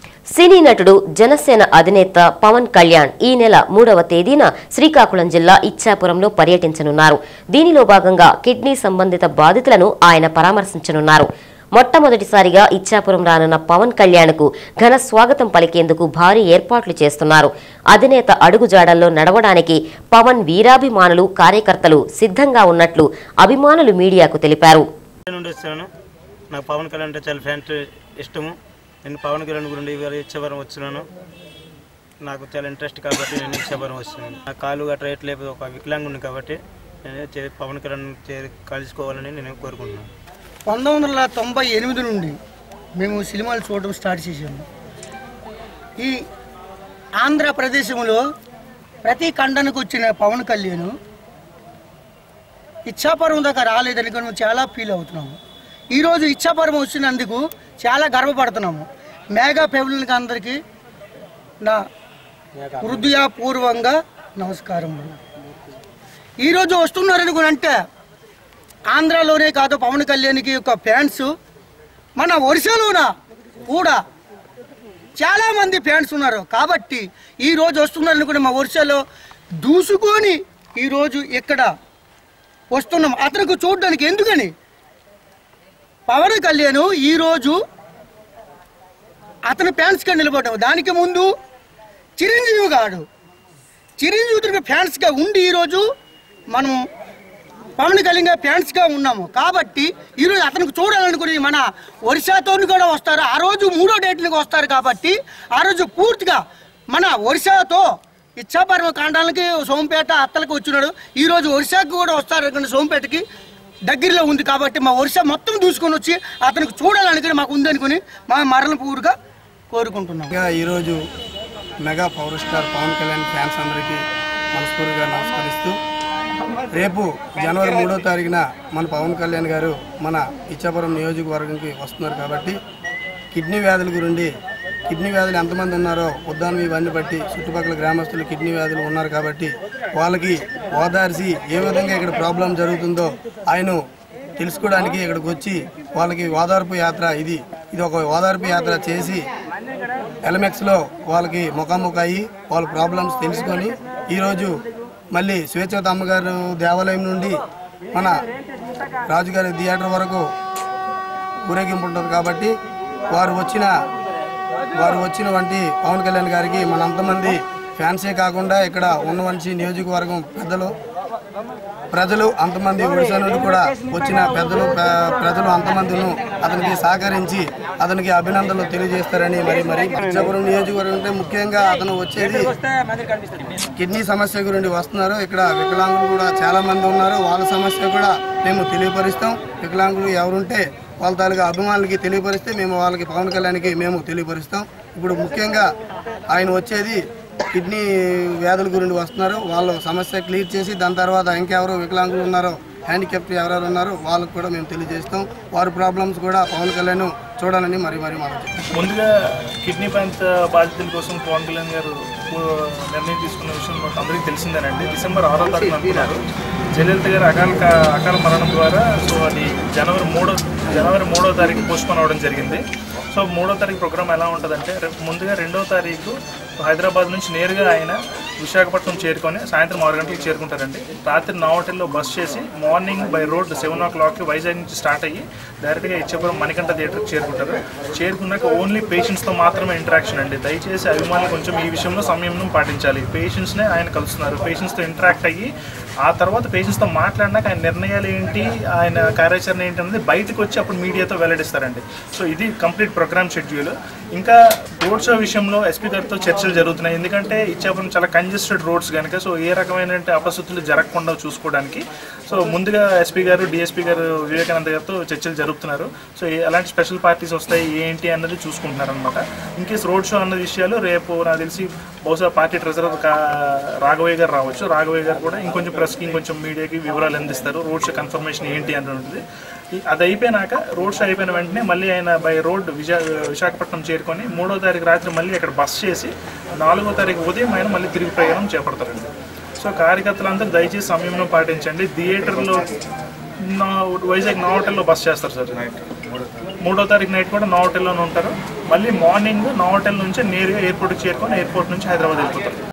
సినీ నటుడు జనసేన అధినేత పవన్ కళ్యాణ్ ఈ నెల మూడవ తేదీన శ్రీకాకుళం జిల్లా ఇచ్చాపురంలో పర్యటించనున్నారు దీనిలో భాగంగా కిడ్నీ సంబంధిత బాధితులను ఆయన పరామర్శించనున్నారు మొట్టమొదటిసారిగా ఇచ్చాపురం రానున్న పవన్ కళ్యాణ్కు ఘన స్వాగతం పలికేందుకు భారీ ఏర్పాట్లు చేస్తున్నారు అధినేత అడుగుజాడల్లో నడవడానికి పవన్ వీరాభిమానులు కార్యకర్తలు సిద్ధంగా ఉన్నట్లు అభిమానులు మీడియాకు తెలిపారు నుండి వచ్చాను నాకు పవన్ కళ్యాణ్ అంటే చాలా ఫ్యాన్ ఇష్టము నేను పవన్ కళ్యాణ్ గురించి ఇవాళ ఇచ్చేవరం వచ్చినాను నాకు చాలా ఇంట్రెస్ట్ కాబట్టి నేను ఇచ్చేవరం వచ్చినాను నా కాలు గట్రా ఎట్లేదు ఒక వికలాంగుని కాబట్టి నేను చే- పవన్ కళ్యాణ్ చే- కలుసుకోవాలని నేను కోరుకుంటున్నాను పంతొమ్మిది వందల తొంభై ఎనిమిది నుండి మేము సినిమాలు చూడడం స్టార్ట్ చేసాము ఈ ఆంధ్రప్రదేశంలో ప్రతి ఖండనకు వచ్చిన పవన్ కళ్యాణ్ ఇచ్చాపురం దాకా రాలేదని మేము చాలా ఫీల్ అవుతున్నాము ఈరోజు ఇచ్చాపురం వచ్చినందుకు చాలా గర్వపడుతున్నాము మేఘా పెబులకి అందరికీ నా హృదయపూర్వంగా నమస్కారం ఈరోజు వస్తున్నారని కూడా అంటే ఆంధ్రాలోనే కాదు పవన్ కళ్యాణ్కి ఒక ఫ్యాన్స్ మన ఒరిస్సాలోన కూడా చాలా మంది ఫ్యాన్స్ ఉన్నారు కాబట్టి ఈ రోజు వస్తున్నారని కూడా మా ఒరిస్సాలో దూసుకొని ఈరోజు ఇక్కడ వస్తున్నాం అతనికి చూడడానికి ఎందుకని పవన్ కళ్యాణ్ ఈరోజు అతని ఫ్యాన్స్గా నిలబడ్డాం దానికి ముందు చిరంజీవి గారు చిరంజీవి ఫ్యాన్స్గా ఉండి ఈరోజు మనం పవన్ కళ్యాణ్ గారి ఫ్యాన్స్గా ఉన్నాము కాబట్టి ఈరోజు అతనికి చూడాలనుకుని మన ఒరిస్సాతో కూడా వస్తారు ఆ రోజు మూడో డేట్లకు వస్తారు కాబట్టి ఆ రోజు పూర్తిగా మన ఒరిస్సాతో ఇచ్చాపురం కాండానికి సోంపేట అత్తలకు వచ్చినాడు ఈ రోజు ఒరిస్సాకు కూడా వస్తారు అనుకున్న సోంపేటకి దగ్గరలో ఉంది కాబట్టి మా ఒరిస్సా మొత్తం దూసుకొని వచ్చి అతనికి చూడాలనుకుని మాకు ఉందనుకుని మా మరణ పూర్గా కోరుకుంటున్నాం ఇంకా ఈరోజు mega power star Pawan Kalyan fans అందరికీ మనస్ఫూర్తిగా నమస్కరిస్తూ రేపు జనవరి మూడో తారీఖున మన పవన్ కళ్యాణ్ గారు మన ఇచ్చాపురం నియోజకవర్గంకి వస్తున్నారు కాబట్టి కిడ్నీ వ్యాధుల గురించి కిడ్నీ వ్యాధులు ఎంతమంది ఉన్నారో ఉద్దానం ఇవన్నీ బట్టి చుట్టుపక్కల గ్రామస్తులు కిడ్నీ వ్యాధులు ఉన్నారు కాబట్టి వాళ్ళకి ఓదార్చి ఏ విధంగా ఇక్కడ ప్రాబ్లం జరుగుతుందో ఆయన తెలుసుకోవడానికి ఇక్కడికి వచ్చి వాళ్ళకి ఓదార్పు యాత్ర ఇది ఇది ఒక ఓదార్పు యాత్ర చేసి ఎలమెక్స్లో వాళ్ళకి ముఖాముఖి అయ్యి వాళ్ళ ప్రాబ్లమ్స్ తెలుసుకొని ఈరోజు మళ్ళీ స్వేచ్ఛత అమ్మగారు దేవాలయం నుండి మన రాజుగారి థియేటర్ వరకు ఊరేగింపు ఉంటుంది కాబట్టి వారు వచ్చిన వారు వచ్చిన వంటి పవన్ కళ్యాణ్ గారికి మన అంతమంది ఫ్యాన్సే కాకుండా ఇక్కడ ఉన్నవంటి నియోజకవర్గం పెద్దలు ప్రజలు అంతమంది ఒడిశా నుండి కూడా వచ్చిన పెద్దలు ప్ర- ప్రజలు అంతమందిను అతనికి సహకరించి అతనికి అభినందనలు తెలియజేస్తారని మరి మరి ఇచ్చాపురం నియోజకవర్గం అంటే ముఖ్యంగా అతను వచ్చేది కిడ్నీ సమస్య గురించి వస్తున్నారు ఇక్కడ వికలాంగులు కూడా చాలా మంది ఉన్నారు వాళ్ళ సమస్య కూడా మేము తెలియపరుస్తాం వికలాంగులు ఎవరుంటే వాళ్ళ తాలూకా అభిమానులకి తెలియపరిస్తే మేము వాళ్ళకి పవన్ కళ్యాణ్కి మేము తెలియపరుస్తాం ఇప్పుడు ముఖ్యంగా ఆయన వచ్చేది కిడ్నీ వ్యాధుల గురించి వస్తున్నారు వాళ్ళ సమస్య క్లియర్ చేసి దాని తర్వాత ఇంకెవరు వికలాంగులు ఉన్నారో హ్యాండిక్యాప్ట్ ఎవరెవరు ఉన్నారో వాళ్ళకు కూడా మేము తెలియజేస్తాం వారి ప్రాబ్లమ్స్ కూడా పవన్ కళ్యాణ్ చూడాలని మరి మరి మనం ముందుగా కిడ్నీ బ్యాంక్ బాధితుల కోసం పవన్ కళ్యాణ్ గారు ఊ- నిర్ణయం తీసుకున్న విషయం మాకు అందరికీ తెలిసిందేనండి డిసెంబర్ ఆరో తారీఖున అనుకున్నారు జయలలిత గారు అకాల క- అకాల మరణం ద్వారా సో అది జనవరి మూడో జనవరి మూడో తారీఖు పోస్ట్పోన్ అవ్వడం జరిగింది సో మూడో తారీఖు ప్రోగ్రామ్ ఎలా ఉంటుందంటే రేపు ముందుగా రెండో తారీఖు హైదరాబాద్ నుంచి నేరుగా ఆయన విశాఖపట్నం చేరుకొని సాయంత్రం ఆరు గంటలకు చేరుకుంటారండి రాత్రి నావటెల్లో బస్ చేసి మార్నింగ్ బై రోడ్ సెవెన్ ఓ క్లాక్కి వైజాగ్ నుంచి స్టార్ట్ అయ్యి డైరెక్ట్గా ఇచ్చాపురం మణికంఠ థియేటర్కి చేరుకుంటారు చేరుకున్నాక ఓన్లీ పేషెంట్స్తో మాత్రమే ఇంటరాక్షన్ అండి దయచేసి అభిమానులు కొంచెం ఈ విషయంలో సంయమనం పాటించాలి పేషెంట్స్నే ఆయన కలుస్తున్నారు పేషెంట్స్తో ఇంటరాక్ట్ అయ్యి ఆ తర్వాత పేషెంట్స్తో మాట్లాడినాక ఆయన నిర్ణయాలు ఏంటి ఆయన కార్యాచరణ ఏంటి అనేది బయటకు వచ్చి అప్పుడు మీడియాతో వెల్లడిస్తారండి సో ఇది కంప్లీట్ ప్రోగ్రామ్ షెడ్యూల్ ఇంకా రోడ్ షో విషయంలో ఎస్పీ గారితో చర్చలు జరుగుతున్నాయి ఎందుకంటే ఇచ్చాపురం చాలా కంజెస్టెడ్ రోడ్స్ కనుక సో ఏ రకమైన అపశృతులు జరగకుండా చూసుకోవడానికి సో ముందుగా ఎస్పీ గారు డిఎస్పీ గారు వివేకానంద గారితో చర్చలు జరుపుతున్నారు సో ఏ- ఎలాంటి స్పెషల్ పార్టీస్ వస్తాయి ఏంటి అన్నది చూసుకుంటున్నారు అనమాట ఇన్ కేస్ రోడ్ షో అన్న విషయాలు రేపు నాకు తెలిసి బహుశా పార్టీ ట్రెజరర్ కా రాఘవయ్య గారు రావచ్చు రాఘవయ్య గారు కూడా ఇంకొంచెం ప్రెస్కి ఇంకొంచెం మీడియాకి వివరాలు అందిస్తారు రోడ్ షో కన్ఫర్మేషన్ ఏంటి అని ఉంటుంది ఈ- అది అయిపోయినాక రోడ్ షో అయిపోయిన వెంటనే మళ్ళీ ఆయన బై రోడ్ విశా విశాఖపట్నం చేరుకొని మూడో తారీఖు రాత్రి మళ్ళీ అక్కడ బస్ చేసి నాలుగో తారీఖు ఉదయం ఆయన మళ్ళీ తిరిగి ప్రయాణం చేపడతారండి సో కార్యకర్తలందరూ దయచేసి సమయంలో పాటించండి థియేటర్లో నా వైజాగ్ నా హోటల్లో బస్ చేస్తారు సార్ నైట్ మూడో తారీఖు నైట్ కూడా నా హోటల్లోనే ఉంటారు మళ్ళీ మార్నింగ్ నోవటల్ నుంచి నేరుగా ఎయిర్పోర్ట్కి చేరుకొని ఎయిర్పోర్ట్ నుంచి హైదరాబాద్ వెళ్ళిపోతారు